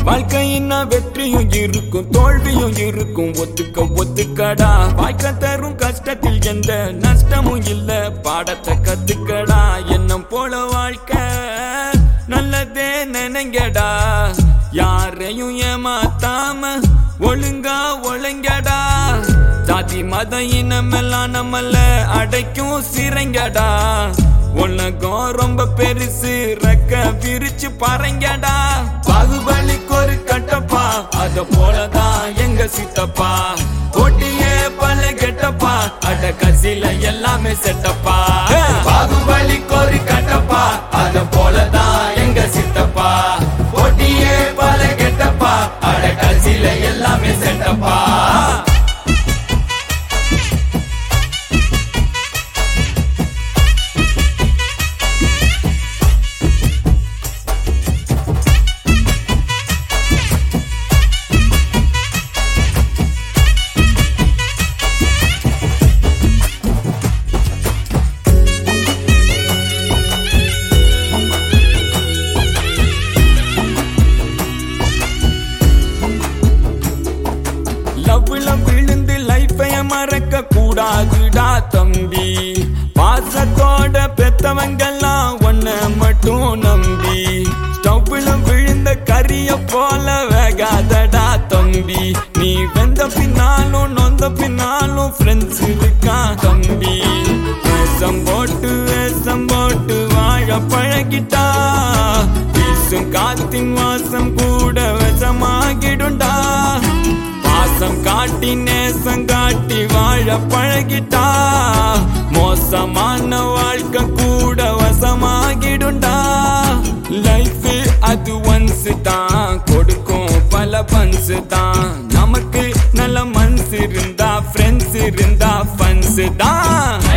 வாழ்க்கையின்னா வெற்றியும் இருக்கும் தோல்வியும் இருக்கும் ஒத்துக்க ஒத்துக்கடா வாய்க்க தரும் கஷ்டத்தில் எந்த நஷ்டமும் இல்ல பாடத்தை கத்துக்கடா எண்ணம் போல வாழ்க்கை நல்லதே நினைங்கடா யாரையும் ஏமாத்தாம ஒழுங்கா ஒழுங்கடா ஜாதி மத இனமெல்லாம் நம்மள அடைக்கும் சிறைங்கடா உலகம் ரொம்ப பெருசு ரெக்க விரிச்சு பறங்கடா பாகுபலிக்கு ஒரு கட்டப்பா அத போலதான் எங்க சித்தப்பா போட்டியே பல கெட்டப்பா அட கசில எல்லாமே செட்டப்பா பாகுபலிக்கு ஒரு கட்டப்பா அத போலதான் எங்க சித்தப்பா போட்டியே பல கெட்டப்பா அட கசில எல்லாமே செட்டப்பா லவ்ல விழுந்து லைஃபைய மறக்க கூடாதுடா தம்பி பாசத்தோட பெத்தவங்கெல்லாம் ஒன்ன மட்டும் நம்பி ஸ்டவ்ல விழுந்த கரிய போல வேகாதடா தம்பி நீ வெந்த பின்னாலும் நொந்த பின்னாலும் ஃப்ரெண்ட்ஸ் இருக்கான் தம்பி வேஷம் போட்டு வேஷம் போட்டு வாழ பழகிட்டா வீசும் காத்தின் வாசம் கூட விஷமாகிடுண்டா பாசம் காட்டி நேசம் காட்டி வாழ பழகிட்டா மோசமான வாழ்க்கை கூட வசமாகிடுண்டா லைஃப் அது ஒன்ஸ் தான் கொடுக்கும் பல பன்ஸ் தான் நமக்கு நல்ல மனசு இருந்தா ஃப்ரெண்ட்ஸ் இருந்தா ஃபன்ஸ் தான்